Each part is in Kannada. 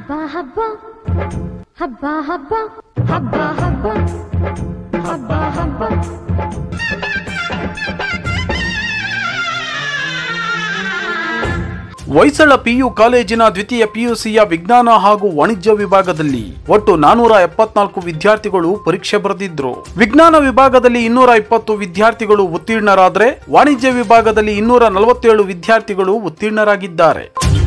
ಹಬ್ಬ ಹಬ್ಬ ಹಬ್ಬ ಹಬ್ಬ ಹಬ್ಬ ಹಬ್ಬ ಹಬ್ಬ ಹಬ್ಬ ಹೊಯ್ಸಳ ಪಿಯು ಕಾಲೇಜಿನ ದ್ವಿತೀಯ ಪಿಯುಸಿಯ ವಿಜ್ಞಾನ ಹಾಗೂ ವಾಣಿಜ್ಯ ವಿಭಾಗದಲ್ಲಿ ಒಟ್ಟು ನಾನೂರ ಎಪ್ಪತ್ನಾಲ್ಕು ವಿದ್ಯಾರ್ಥಿಗಳು ಪರೀಕ್ಷೆ ಬರೆದಿದ್ರು ವಿಜ್ಞಾನ ವಿಭಾಗದಲ್ಲಿ ಇನ್ನೂರ ಇಪ್ಪತ್ತು ವಿದ್ಯಾರ್ಥಿಗಳು ಉತ್ತೀರ್ಣರಾದರೆ ವಾಣಿಜ್ಯ ವಿಭಾಗದಲ್ಲಿ ಇನ್ನೂರ ನಲವತ್ತೇಳು ವಿದ್ಯಾರ್ಥಿಗಳು ಉತ್ತೀರ್ಣರಾಗಿದ್ದಾರೆ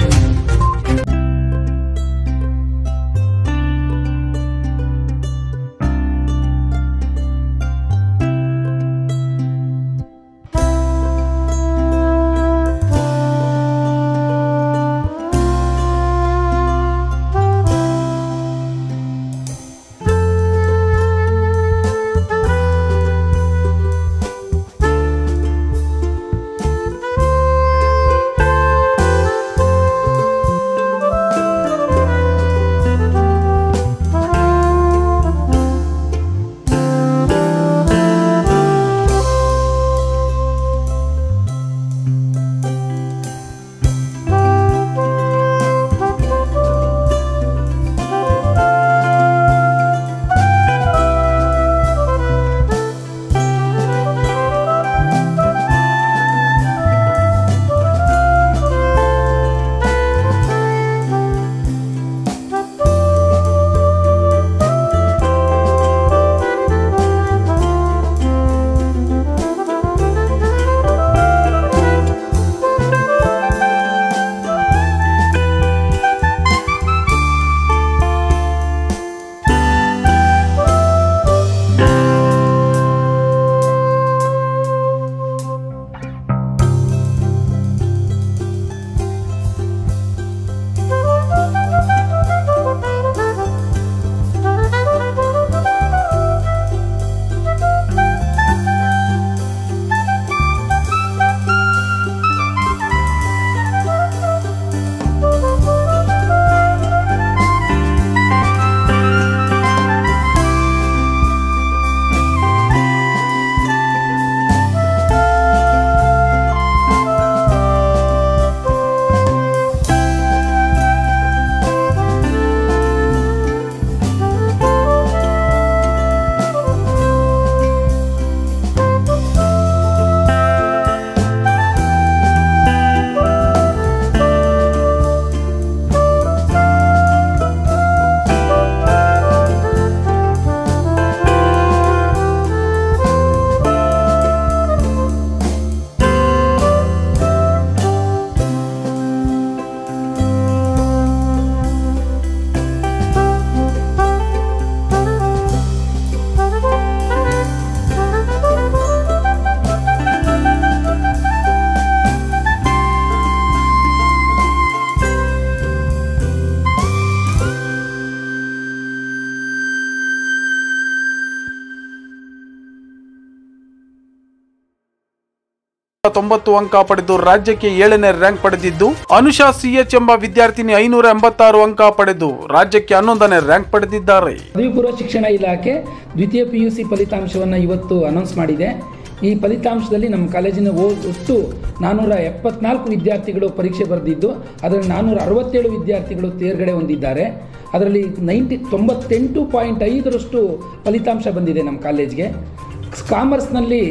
ತೊಂಬತ್ತು ಅಂಕ ಪಡೆದು ರಾಜ್ಯಕ್ಕೆ ಏಳನೇ ರ್ಯಾಂಕ್ ಪಡೆದಿದ್ದು ಅನುಷಾ ಸಿಎಚ್ ಎಂಬ ವಿದ್ಯಾರ್ಥಿನಿ ಐನೂರ ಎಂಬತ್ತಾರು ಅಂಕ ಪಡೆದು ರಾಜ್ಯಕ್ಕೆ ಹನ್ನೊಂದನೇ ರ್ಯಾಂಕ್ ಪಡೆದಿದ್ದಾರೆ ಪದವಿ ಪೂರ್ವ ಶಿಕ್ಷಣ ಇಲಾಖೆ ದ್ವಿತೀಯ ಪಿ ಯು ಸಿ ಫಲಿತಾಂಶವನ್ನು ಇವತ್ತು ಅನೌನ್ಸ್ ಮಾಡಿದೆ ಈ ಫಲಿತಾಂಶದಲ್ಲಿ ನಮ್ಮ ಕಾಲೇಜಿನ ಓ- ಒಟ್ಟು ನಾನ್ನೂರ ಎಪ್ಪತ್ನಾಲ್ಕು ವಿದ್ಯಾರ್ಥಿಗಳು ಪರೀಕ್ಷೆ ಬರೆದಿದ್ದು ಅದರಲ್ಲಿ ನಾನ್ನೂರ ಅರವತ್ತೇಳು ವಿದ್ಯಾರ್ಥಿಗಳು ತೇರ್ಗಡೆ ಹೊಂದಿದ್ದಾರೆ ಅದರಲ್ಲಿ ನೈಂಟಿ ತೊಂಬತ್ತೆಂಟು ಪಾಯಿಂಟ್ ಐದರಷ್ಟು ಫಲಿತಾಂಶ ಬಂದಿದೆ ನಮ್ಮ ಕಾಲೇಜ್ಗೆ ಕಾಮರ್ಸ್ನಲ್ಲಿ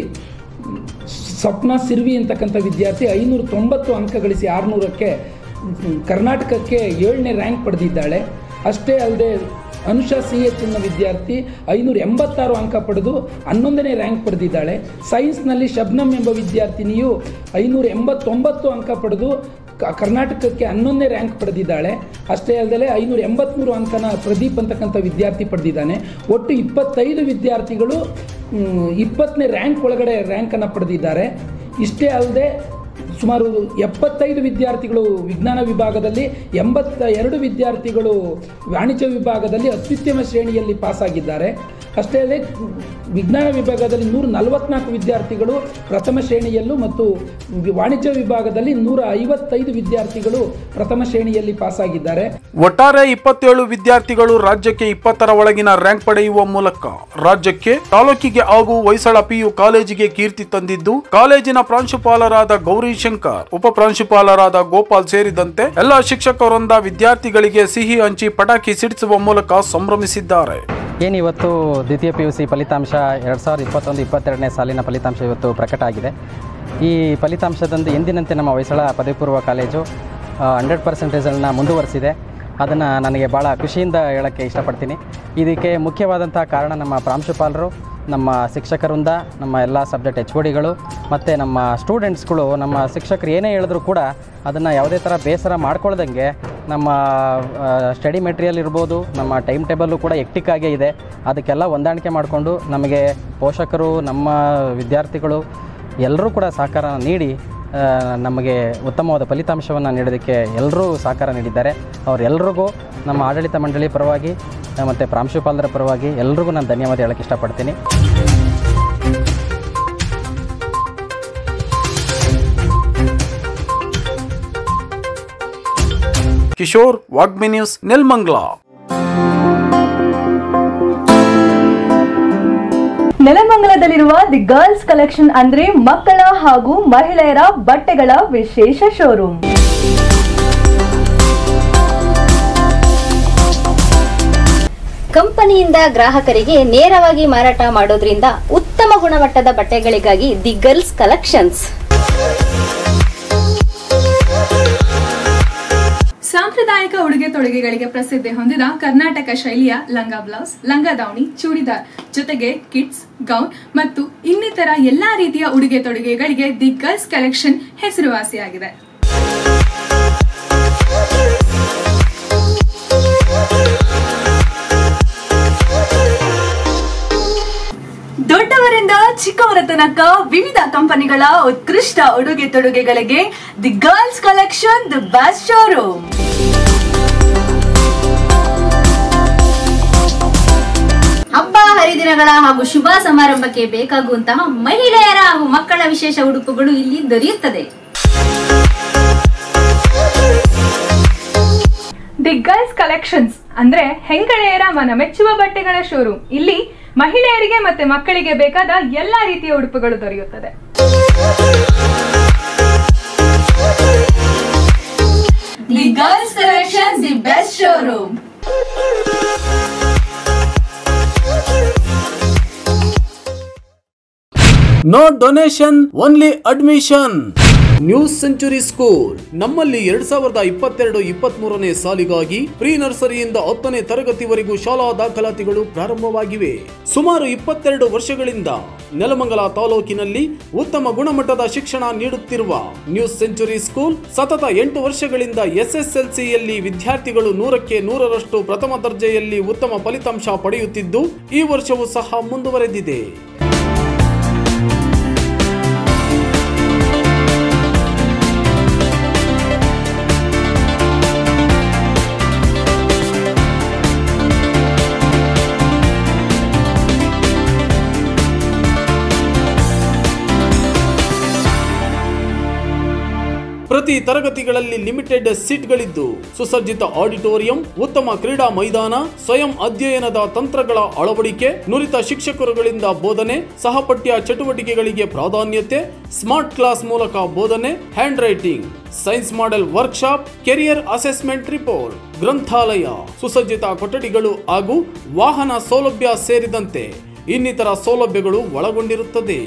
ಸ್ವಪ್ನ ಸಿರ್ವಿ ಅಂತಕ್ಕಂಥ ವಿದ್ಯಾರ್ಥಿ ಐನೂರ ತೊಂಬತ್ತು ಅಂಕ ಗಳಿಸಿ ಆರುನೂರಕ್ಕೆ ಕರ್ನಾಟಕಕ್ಕೆ ಏಳನೇ ರ್ಯಾಂಕ್ ಪಡೆದಿದ್ದಾಳೆ ಅಷ್ಟೇ ಅಲ್ಲದೆ ಅನುಷಾ ಸಿ ಎಚ್ ಎನ್ನ ವಿದ್ಯಾರ್ಥಿ ಐನೂರ ಎಂಬತ್ತಾರು ಅಂಕ ಪಡೆದು ಹನ್ನೊಂದನೇ ರ್ಯಾಂಕ್ ಪಡೆದಿದ್ದಾಳೆ ಸೈನ್ಸ್ನಲ್ಲಿ ಶಬ್ನಮ್ ಎಂಬ ವಿದ್ಯಾರ್ಥಿನಿಯು ಐನೂರ ಎಂಬತ್ತೊಂಬತ್ತು ಅಂಕ ಪಡೆದು ಕ- ಕರ್ನಾಟಕಕ್ಕೆ ಹನ್ನೊಂದನೇ ರ್ಯಾಂಕ್ ಪಡೆದಿದ್ದಾಳೆ ಅಷ್ಟೇ ಅಲ್ಲದೆ ಐನೂರ ಎಂಬತ್ತ್ಮೂರು ಅಂಕನ ಪ್ರದೀಪ್ ಅಂತಕ್ಕಂಥ ವಿದ್ಯಾರ್ಥಿ ಪಡೆದಿದ್ದಾನೆ ಒಟ್ಟು ಇಪ್ಪತ್ತೈದು ವಿದ್ಯಾರ್ಥಿಗಳು ಮ್, ಇಪ್ಪತ್ತನೇ ರ್ಯಾಂಕ್ ಒಳಗಡೆ ರ್ಯಾಂಕನ್ನು ಪಡೆದಿದ್ದಾರೆ ಇಷ್ಟೇ ಅಲ್ಲದೆ ಸುಮಾರು ಎಪ್ಪತ್ತೈದು ವಿದ್ಯಾರ್ಥಿಗಳು ವಿಜ್ಞಾನ ವಿಭಾಗದಲ್ಲಿ ಎಂಬತ್ತ ಎರಡು ವಿದ್ಯಾರ್ಥಿಗಳು ವಾಣಿಜ್ಯ ವಿಭಾಗದಲ್ಲಿ ಅತ್ಯುತ್ತಮ ಶ್ರೇಣಿಯಲ್ಲಿ ಪಾಸಾಗಿದ್ದಾರೆ ಅಷ್ಟೇ ಅಲ್ಲದೆ ವಿಜ್ಞಾನ ವಿಭಾಗದಲ್ಲಿ ನೂರ ನಲವತ್ನಾಲ್ಕು ವಿದ್ಯಾರ್ಥಿಗಳು ಪ್ರಥಮ ಶ್ರೇಣಿಯಲ್ಲೂ ಮತ್ತು ವಾಣಿಜ್ಯ ವಿಭಾಗದಲ್ಲಿ ನೂರ ಐವತ್ತೈದು ವಿದ್ಯಾರ್ಥಿಗಳು ಪ್ರಥಮ ಶ್ರೇಣಿಯಲ್ಲಿ ಪಾಸಾಗಿದ್ದಾರೆ ಒಟ್ಟಾರೆ ಇಪ್ಪತ್ತೇಳು ವಿದ್ಯಾರ್ಥಿಗಳು ರಾಜ್ಯಕ್ಕೆ ಇಪ್ಪತ್ತರ ಒಳಗಿನ ರ್ಯಾಂಕ್ ಪಡೆಯುವ ಮೂಲಕ ರಾಜ್ಯಕ್ಕೆ ತಾಲೂಕಿಗೆ ಹಾಗೂ ಹೊಯ್ಸಳ ಪಿಯು ಕಾಲೇಜಿಗೆ ಕೀರ್ತಿ ತಂದಿದ್ದು ಕಾಲೇಜಿನ ಪ್ರಾಂಶುಪಾಲರಾದ ಗೌರಿ ಶಂಕರ್ ಉಪ ಪ್ರಾಂಶುಪಾಲರಾದ ಗೋಪಾಲ್ ಸೇರಿದಂತೆ ಎಲ್ಲ ಶಿಕ್ಷಕರೊಂದ ವಿದ್ಯಾರ್ಥಿಗಳಿಗೆ ಸಿಹಿ ಹಂಚಿ ಪಟಾಕಿ ಸಿಡಿಸುವ ಮೂಲಕ ಸಂಭ್ರಮಿಸಿದ್ದಾರೆ ಏನಿವತ್ತು ದ್ವಿತೀಯ ಪಿ ಯು ಸಿ ಫಲಿತಾಂಶ ಎರಡು ಸಾವಿರದ ಇಪ್ಪತ್ತೊಂದು ಇಪ್ಪತ್ತೆರಡನೇ ಸಾಲಿನ ಫಲಿತಾಂಶ ಇವತ್ತು ಪ್ರಕಟ ಆಗಿದೆ ಈ ಫಲಿತಾಂಶದಂದು ಎಂದಿನಂತೆ ನಮ್ಮ ಹೊಯ್ಸಳ ಪದವಿ ಪೂರ್ವ ಕಾಲೇಜು ಹಂಡ್ರೆಡ್ ಪರ್ಸೆಂಟೇಜನ್ನು ಮುಂದುವರಿಸಿದೆ ಅದನ್ನು ನನಗೆ ಭಾಳ ಖುಷಿಯಿಂದ ಹೇಳೋಕ್ಕೆ ಇಷ್ಟಪಡ್ತೀನಿ ಇದಕ್ಕೆ ಮುಖ್ಯವಾದಂಥ ಕಾರಣ ನಮ್ಮ ಪ್ರಾಂಶುಪಾಲರು ನಮ್ಮ ಶಿಕ್ಷಕರಿಂದ ನಮ್ಮ ಎಲ್ಲ ಸಬ್ಜೆಕ್ಟ್ ಎಚ್ ಡಿಗಳು ಮತ್ತು ನಮ್ಮ ಸ್ಟೂಡೆಂಟ್ಸ್ಗಳು ನಮ್ಮ ಶಿಕ್ಷಕರು ಏನೇ ಹೇಳಿದ್ರು ಕೂಡ ಅದನ್ನು ಯಾವುದೇ ಥರ ಬೇಸರ ಮಾಡ್ಕೊಳ್ದಂಗೆ ನಮ್ಮ ಸ್ಟಡಿ ಮೆಟೀರಿಯಲ್ ಇರ್ಬೋದು ನಮ್ಮ ಟೈಮ್ ಟೇಬಲ್ಲು ಕೂಡ ಎಕ್ಟಿಕ್ಕಾಗೇ ಇದೆ ಅದಕ್ಕೆಲ್ಲ ಹೊಂದಾಣಿಕೆ ಮಾಡಿಕೊಂಡು ನಮಗೆ ಪೋಷಕರು ನಮ್ಮ ವಿದ್ಯಾರ್ಥಿಗಳು ಎಲ್ಲರೂ ಕೂಡ ಸಹಕಾರ ನೀಡಿ ಆ, ನಮಗೆ ಉತ್ತಮವಾದ ಫಲಿತಾಂಶವನ್ನು ನೀಡೋದಕ್ಕೆ ಎಲ್ಲರೂ ಸಹಕಾರ ನೀಡಿದ್ದಾರೆ ಅವರೆಲ್ಲರಿಗೂ ನಮ್ಮ ಆಡಳಿತ ಮಂಡಳಿ ಪರವಾಗಿ ಮತ್ತು ಪ್ರಾಂಶುಪಾಲರ ಪರವಾಗಿ ಎಲ್ರಿಗೂ ನಾನು ಧನ್ಯವಾದ ಹೇಳೋಕ್ಕೆ ಇಷ್ಟಪಡ್ತೀನಿ ಕಿಶೋರ್ ವಾಗ್ಮಿ ನ್ಯೂಸ್ ನೆಲ್ಮಂಗ್ಲ ನೆಲಮಂಗಲದಲ್ಲಿರುವ ದಿ ಗರ್ಲ್ಸ್ ಕಲೆಕ್ಷನ್ ಅಂದ್ರೆ ಮಕ್ಕಳ ಹಾಗೂ ಮಹಿಳೆಯರ ಬಟ್ಟೆಗಳ ವಿಶೇಷ ಶೋರೂಮ್ ಕಂಪನಿಯಿಂದ ಗ್ರಾಹಕರಿಗೆ ನೇರವಾಗಿ ಮಾರಾಟ ಮಾಡೋದ್ರಿಂದ ಉತ್ತಮ ಗುಣಮಟ್ಟದ ಬಟ್ಟೆಗಳಿಗಾಗಿ ದಿ ಗರ್ಲ್ಸ್ ಕಲೆಕ್ಷನ್ಸ್ ಸಾಂಪ್ರದಾಯಿಕ ಉಡುಗೆ ತೊಡುಗೆಗಳಿಗೆ ಪ್ರಸಿದ್ಧಿ ಹೊಂದಿದ ಕರ್ನಾಟಕ ಶೈಲಿಯ ಲಂಗ ಬ್ಲೌಸ್ ಲಂಗ ದಾವಣಿ ಚೂಡಿದಾರ್ ಜೊತೆಗೆ ಕಿಡ್ಸ್ ಗೌನ್ ಮತ್ತು ಇನ್ನಿತರ ಎಲ್ಲಾ ರೀತಿಯ ಉಡುಗೆ ತೊಡುಗೆಗಳಿಗೆ ದಿ ಗರ್ಲ್ಸ್ ಕಲೆಕ್ಷನ್ ಹೆಸರುವಾಸಿಯಾಗಿದೆ ದೊಡ್ಡವರಿಂದ ಚಿಕ್ಕವರ ತನಕ ವಿವಿಧ ಕಂಪನಿಗಳ ಉತ್ಕೃಷ್ಟ ಉಡುಗೆ ತೊಡುಗೆಗಳಿಗೆ the girls collection the best showroom ಹಬ್ಬ ಹರಿದಿನಗಳ ಹಾಗೂ ಶುಭ ಸಮಾರಂಭಕ್ಕೆ ಬೇಕಾಗುವಂತಹ ಮಹಿಳೆಯರ ಹಾಗೂ ಮಕ್ಕಳ ವಿಶೇಷ ಉಡುಪುಗಳು ಇಲ್ಲಿ ದೊರೆಯುತ್ತದೆ ದಿ ಗರ್ಲ್ಸ್ ಕಲೆಕ್ಷನ್ಸ್ ಅಂದ್ರೆ ಹೆಂಗಳೆಯರ ಮನ ಮೆಚ್ಚುವ ಬಟ್ಟೆಗಳ ಶೋರೂಮ್ ಇಲ್ಲಿ ಮಹಿಳೆಯರಿಗೆ ಮತ್ತೆ ಮಕ್ಕಳಿಗೆ ಬೇಕಾದ ಎಲ್ಲಾ ರೀತಿಯ ಉಡುಪುಗಳು ದೊರೆಯುತ್ತದೆ the girls collection the best showroom no donation only admission new century school ನಮ್ಮಲ್ಲಿ ಎರಡ್ ಸಾವಿರದ ಇಪ್ಪತ್ತೆರಡು ಇಪ್ಪತ್ತ್ ಮೂರನೇ ಸಾಲಿಗಾಗಿ ಪ್ರೀ ನರ್ಸರಿಯಿಂದ ಹತ್ತನೇ ತರಗತಿವರೆಗೂ ಶಾಲಾ ದಾಖಲಾತಿಗಳು ಪ್ರಾರಂಭವಾಗಿವೆ ಸುಮಾರು ಇಪ್ಪತ್ತೆರಡು ವರ್ಷಗಳಿಂದ ನೆಲಮಂಗಲ ತಾಲೂಕಿನಲ್ಲಿ ಉತ್ತಮ ಗುಣಮಟ್ಟದ ಶಿಕ್ಷಣ ನೀಡುತ್ತಿರುವ ನ್ಯೂಸ್ ಸೆಂಚುರಿ ಸ್ಕೂಲ್ ಸತತ ಎಂಟು ವರ್ಷಗಳಿಂದ ಎಸ್ಎಸ್ಎಲ್ಸಿಯಲ್ಲಿ ವಿದ್ಯಾರ್ಥಿಗಳು ನೂರಕ್ಕೆ ನೂರರಷ್ಟು ಪ್ರಥಮ ದರ್ಜೆಯಲ್ಲಿ ಉತ್ತಮ ಫಲಿತಾಂಶ ಪಡೆಯುತ್ತಿದ್ದು ಈ ವರ್ಷವೂ ಸಹ ಮುಂದುವರೆದಿದೆ ಪ್ರತಿ ತರಗತಿಗಳಲ್ಲಿ ಲಿಮಿಟೆಡ್ ಸೀಟ್ಗಳಿದ್ದು ಸುಸಜ್ಜಿತ ಆಡಿಟೋರಿಯಂ ಉತ್ತಮ ಕ್ರೀಡಾ ಮೈದಾನ ಸ್ವಯಂ ಅಧ್ಯಯನದ ತಂತ್ರಗಳ ಅಳವಡಿಕೆ ನುರಿತ ಶಿಕ್ಷಕರುಗಳಿಂದ ಬೋಧನೆ ಸಹಪಠ್ಯ ಚಟುವಟಿಕೆಗಳಿಗೆ ಪ್ರಾಧಾನ್ಯತೆ ಸ್ಮಾರ್ಟ್ ಕ್ಲಾಸ್ ಮೂಲಕ ಬೋಧನೆ hand writing science model workshop career assessment report ಗ್ರಂಥಾಲಯ ಸುಸಜ್ಜಿತ ಕೊಠಡಿಗಳು ಹಾಗೂ ವಾಹನ ಸೌಲಭ್ಯ ಸೇರಿದಂತೆ ಇನ್ನಿತರ ಸೌಲಭ್ಯಗಳು ಒಳಗೊಂಡಿರುತ್ತದೆ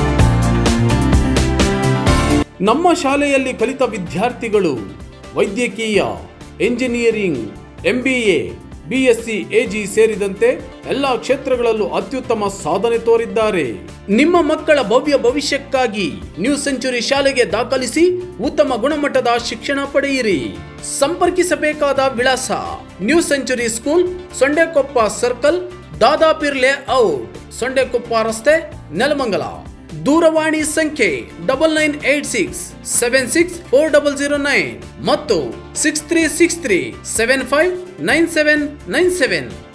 ನಮ್ಮ ಶಾಲೆಯಲ್ಲಿ ಕಲಿತ ವಿದ್ಯಾರ್ಥಿಗಳು ವೈದ್ಯಕೀಯ ಎಂಜಿನಿಯರಿಂಗ್ ಎಂಬಿಎ ಬಿಎಸ್ಸಿ ಎಜಿ ಸೇರಿದಂತೆ ಎಲ್ಲ ಕ್ಷೇತ್ರಗಳಲ್ಲೂ ಅತ್ಯುತ್ತಮ ಸಾಧನೆ ತೋರಿದ್ದಾರೆ ನಿಮ್ಮ ಮಕ್ಕಳ ಭವ್ಯ ಭವಿಷ್ಯಕ್ಕಾಗಿ ನ್ಯೂ ಸೆಂಚುರಿ ಶಾಲೆಗೆ ದಾಖಲಿಸಿ ಉತ್ತಮ ಗುಣಮಟ್ಟದ ಶಿಕ್ಷಣ ಪಡೆಯಿರಿ ಸಂಪರ್ಕಿಸಬೇಕಾದ ವಿಳಾಸ new century school Sondekoppa circle Dadapir layout Sondekoppa ರಸ್ತೆ ನೆಲಮಂಗಲ ದೂರವಾಣಿ ಸಂಖ್ಯೆ double nine eight six seven six four double zero nine ಮತ್ತು six three six three seven five nine seven nine seven